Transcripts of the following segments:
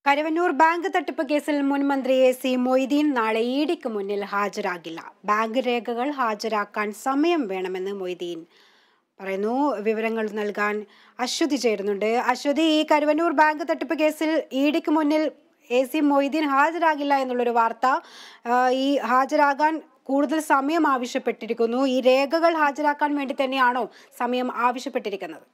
Karuvannur bank തട്ടിപ്പ് കേസിൽ മുൻ മന്ത്രി എ സി മൊയ്തീൻ നാളെ ഇഡിക്ക് മുന്നിൽ ഹാജരാകില്ല ബാങ്ക് രേഖകൾ ഹാജരാക്കാൻ സമയം വേണമെന്ന് മൊയ്തീൻ പറയുന്നു വിവരങ്ങൾ നൽകാൻ അശ്വതി ചേരുന്നുണ്ട് അശ്വതി ഈ കരുവന്നൂർ ബാങ്ക് തട്ടിപ്പ് കേസിൽ ഇഡിക്ക് മുന്നിൽ എ സി മൊയ്തീൻ ഹാജരാകില്ല എന്നുള്ളൊരു വാർത്ത ആ, ഈ ഹാജരാകാൻ കൂടുതൽ സമയം ആവശ്യപ്പെട്ടിരിക്കുന്നു ഈ രേഖകൾ ഹാജരാക്കാൻ വേണ്ടി തന്നെയാണോ സമയം ആവശ്യപ്പെട്ടിരിക്കുന്നത്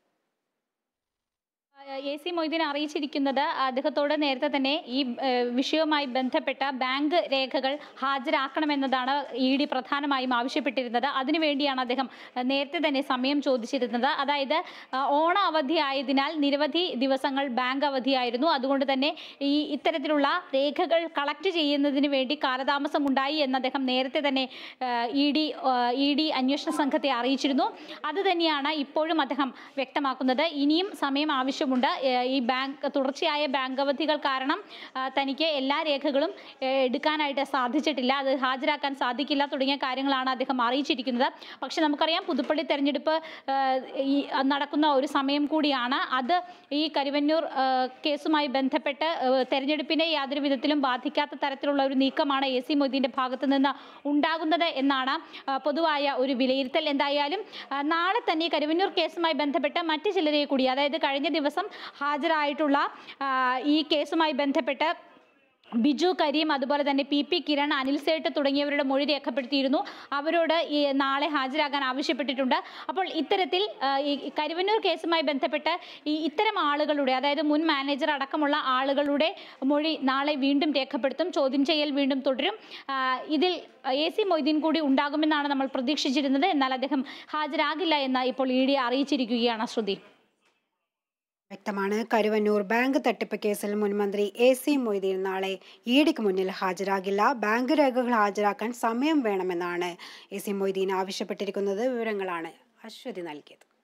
എ സി മൊയ്തീൻ അറിയിച്ചിരിക്കുന്നത് അദ്ദേഹത്തോട് നേരത്തെ തന്നെ ഈ ഏഹ്, വിഷയവുമായി ബന്ധപ്പെട്ട ബാങ്ക് രേഖകൾ ഹാജരാക്കണമെന്നതാണ് ഇ ഡി പ്രധാനമായും ആവശ്യപ്പെട്ടിരുന്നത് അതിനുവേണ്ടിയാണ് അദ്ദേഹം ഏഹ്, നേരത്തെ തന്നെ സമയം ചോദിച്ചിരുന്നത് അതായത് ഏഹ്, ഓണ അവധി ആയതിനാൽ നിരവധി ദിവസങ്ങൾ ബാങ്ക് അവധിയായിരുന്നു അതുകൊണ്ട് തന്നെ ഈ ഇത്തരത്തിലുള്ള രേഖകൾ കളക്ട് ചെയ്യുന്നതിന് വേണ്ടി കാലതാമസം ഉണ്ടായി എന്ന് അദ്ദേഹം നേരത്തെ തന്നെ ഇ ഡി ഇ ഡി അന്വേഷണ സംഘത്തെ അറിയിച്ചിരുന്നു അത് തന്നെയാണ് ഇപ്പോഴും അദ്ദേഹം വ്യക്തമാക്കുന്നത് ഇനിയും സമയം ആവശ്യമുണ്ട് ഏഹ് ഈ ബാങ്ക് തുടർച്ചയായ ബാങ്ക് അവധികൾ കാരണം ആ, തനിക്ക് എല്ലാ രേഖകളും ഏഹ് എടുക്കാനായിട്ട് സാധിച്ചിട്ടില്ല അത് ഹാജരാക്കാൻ സാധിക്കില്ല തുടങ്ങിയ കാര്യങ്ങളാണ് അദ്ദേഹം അറിയിച്ചിരിക്കുന്നത് പക്ഷെ നമുക്കറിയാം പുതുപ്പള്ളി തെരഞ്ഞെടുപ്പ് ഏഹ് ഈ നടക്കുന്ന ഒരു സമയം കൂടിയാണ് അത് ഈ കരുവന്നൂർ ഏഹ് കേസുമായി ബന്ധപ്പെട്ട് ഏഹ് തെരഞ്ഞെടുപ്പിനെ യാതൊരു വിധത്തിലും ബാധിക്കാത്ത തരത്തിലുള്ള ഒരു നീക്കമാണ് എ സി മൊയ്തീൻ്റെ ഭാഗത്ത് നിന്ന് ഉണ്ടാകുന്നത് എന്നാണ് ആ, പൊതുവായ ഒരു വിലയിരുത്തൽ എന്തായാലും ആ, നാളെ തന്നെ ഈ കരുവന്നൂർ കേസുമായി ബന്ധപ്പെട്ട് മറ്റ് ചിലരെ കൂടി അതായത് കഴിഞ്ഞ ദിവസം ഹാജരായിട്ടുള്ള ആ, ഈ കേസുമായി ബന്ധപ്പെട്ട് ബിജു കരീം അതുപോലെ തന്നെ പി പി കിരൺ അനിൽ സേട്ട് തുടങ്ങിയവരുടെ മൊഴി രേഖപ്പെടുത്തിയിരുന്നു അവരോട് ഈ നാളെ ഹാജരാകാൻ ആവശ്യപ്പെട്ടിട്ടുണ്ട് അപ്പോൾ ഇത്തരത്തിൽ ആ, ഈ കരുവന്നൂർ കേസുമായി ബന്ധപ്പെട്ട് ഈ ഇത്തരം ആളുകളുടെ അതായത് മുൻ മാനേജർ അടക്കമുള്ള ആളുകളുടെ മൊഴി നാളെ വീണ്ടും രേഖപ്പെടുത്തും ചോദ്യം ചെയ്യൽ വീണ്ടും തുടരും ആ, ഇതിൽ എ സി മൊയ്തീൻ കൂടി ഉണ്ടാകുമെന്നാണ് നമ്മൾ പ്രതീക്ഷിച്ചിരുന്നത് എന്നാൽ അദ്ദേഹം ഹാജരാകില്ല എന്ന് ഇപ്പോൾ ഇ ഡി അറിയിച്ചിരിക്കുകയാണ് ശ്രുതി വ്യക്തമാണ് കരുവന്നൂർ ബാങ്ക് തട്ടിപ്പ് കേസിൽ മുൻ മന്ത്രി എ സി മൊയ്തീൻ നാളെ ഇഡിക്ക് മുന്നിൽ ഹാജരാകില്ല ബാങ്ക് രേഖകൾ ഹാജരാക്കാൻ സമയം വേണമെന്നാണ് എ സി മൊയ്തീൻ ആവശ്യപ്പെട്ടിരിക്കുന്നത് വിവരങ്ങളാണ് അശ്വതി നൽകിയത്